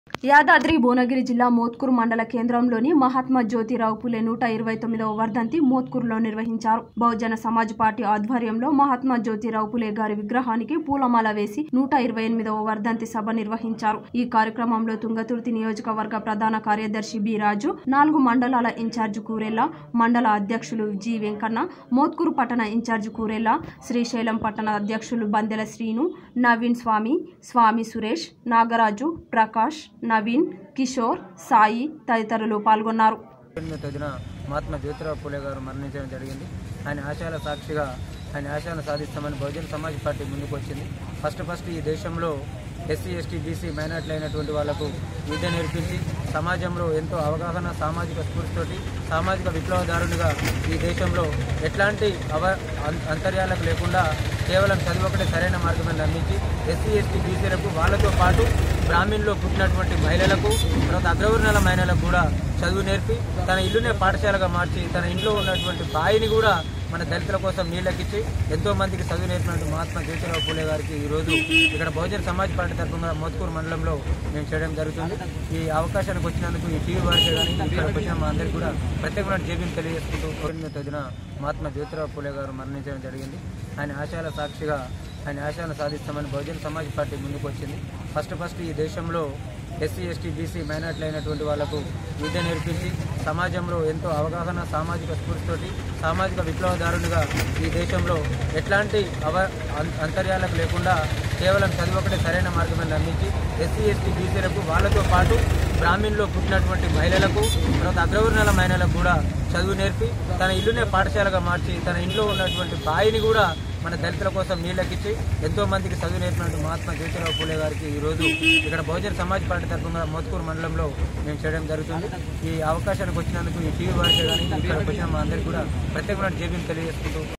యాదాద్రి భువనగిరి జిల్లా మోత్కూరు మండల కేంద్రంలోని మహాత్మా జ్యోతిరావు పులే నూట ఇరవై తొమ్మిదవ వర్ధంతి మోత్కూరులో నిర్వహించారు బహుజన సమాజ్ పార్టీ ఆధ్వర్యంలో మహాత్మా జ్యోతిరావు పులే గారి విగ్రహానికి పూలమాల వేసి నూట ఇరవై ఎనిమిదవ వర్ధంతి సభ నిర్వహించారు ఈ కార్యక్రమంలో తుంగతుర్తి నియోజకవర్గ ప్రధాన కార్యదర్శి బి రాజు నాలుగు మండలాల ఇన్ఛార్జి కూరెల్ల మండల అధ్యక్షులు జి వెంకన్న మోత్కూరు పట్టణ ఇన్ఛార్జి కూరెల్ల శ్రీశైలం పట్టణ అధ్యక్షులు బందెల శ్రీను నవీన్ స్వామి స్వామి సురేష్ నాగరాజు ప్రకాష్ నవీన్ కిషోర్ సాయి తదితరులు పాల్గొన్నారు ఎనిమిదో తేదీన మహాత్మా జ్యోతిరావు పూలే గారు మరణించడం జరిగింది ఆయన ఆశయాల సాక్షిగా ఆయన ఆశయాలను సాధిస్తామని బహుజన సమాజ్ పార్టీ ముందుకు వచ్చింది ఫస్ట్ ఫస్ట్ ఈ దేశంలో ఎస్సీ ఎస్టీ బీసీ మైనార్టీలు అయినటువంటి వాళ్లకు విద్య నేర్పించి సమాజంలో ఎంతో అవగాహన సామాజిక స్ఫూర్తితోటి సామాజిక విప్లవదారునిగా ఈ దేశంలో ఎట్లాంటి అవ అం- అంతర్యాలకు లేకుండా కేవలం చదువు ఒకటే సరైన మార్గమని అందించి ఎస్సీ ఎస్టీ బీసీలకు వాళ్ళతో పాటు బ్రాహ్మణుల్లో పుట్టినటువంటి మహిళలకు తర్వాత అగ్రవర్ణాల మహిళలకు కూడా చదువు నేర్పి తన ఇల్లునే పాఠశాలగా మార్చి తన ఇంట్లో ఉన్నటువంటి బాయిని కూడా మన దళితుల కోసం నీళ్ళకిచ్చి ఎంతో మందికి చదువు నేర్పినటువంటి మహాత్మా జ్యోతిరావు పూలే గారికి ఈ రోజు ఇక్కడ బహుజన సమాజ్ పార్టీ తరఫున మోత్కూరు మండలంలో మేము చేయడం జరుగుతుంది ఈ అవకాశానికి వచ్చినందుకు ఈ టీవీ వారికి కానీ ఇక్కడికి వచ్చిన మా అందరికీ కూడా ప్రత్యేకమైన జేబీని తెలియజేసుకుంటూ ఎనిమిదో తేదీన మహాత్మా జ్యోతిరావు పూలే గారు మరణించడం జరిగింది ఆయన ఆశయాల సాక్షిగా ఆయన ఆశయాలను సాధిస్తామని బహుజన సమాజ్ పార్టీ ముందుకు వచ్చింది ఫస్ట్ ఫస్ట్ ఈ దేశంలో ఎస్సీ ఎస్టీ బీసీ మైనార్టీలు అయినటువంటి వాళ్లకు విద్య నేర్పించి సమాజంలో ఎంతో అవగాహన సామాజిక స్ఫూర్తితోటి సామాజిక విప్లవదారునిగా ఈ దేశంలో ఎట్లాంటి అవ అం- అంతర్యాలకు లేకుండా కేవలం చదువు ఒకటే సరైన మార్గమని అందించి ఎస్సీ ఎస్టీ బీసీలకు వాళ్ళతో పాటు బ్రాహ్మణుల్లో పుట్టినటువంటి మహిళలకు తర్వాత అగ్రవర్ణాల మహిళలకు కూడా చదువు నేర్పి తన ఇల్లునే పాఠశాలగా మార్చి తన ఇంట్లో ఉన్నటువంటి బాయిని కూడా మన దళితుల కోసం నీళ్ళకిచ్చి ఎంతో మందికి చదువు నేర్పినటువంటి మహాత్మా జ్యోతిరావు పూలే గారికి ఈ రోజు ఇక్కడ బహుజన సమాజ్ పార్టీ తరఫున మోత్కూరు మండలంలో మేము చేయడం జరుగుతుంది ఈ అవకాశానికి వచ్చినందుకు ఈ టీవీ వారికి కానీ ఇక్కడికి వచ్చిన మా అందరికీ కూడా ప్రత్యేకమైన జేబీని తెలియజేసుకుంటూ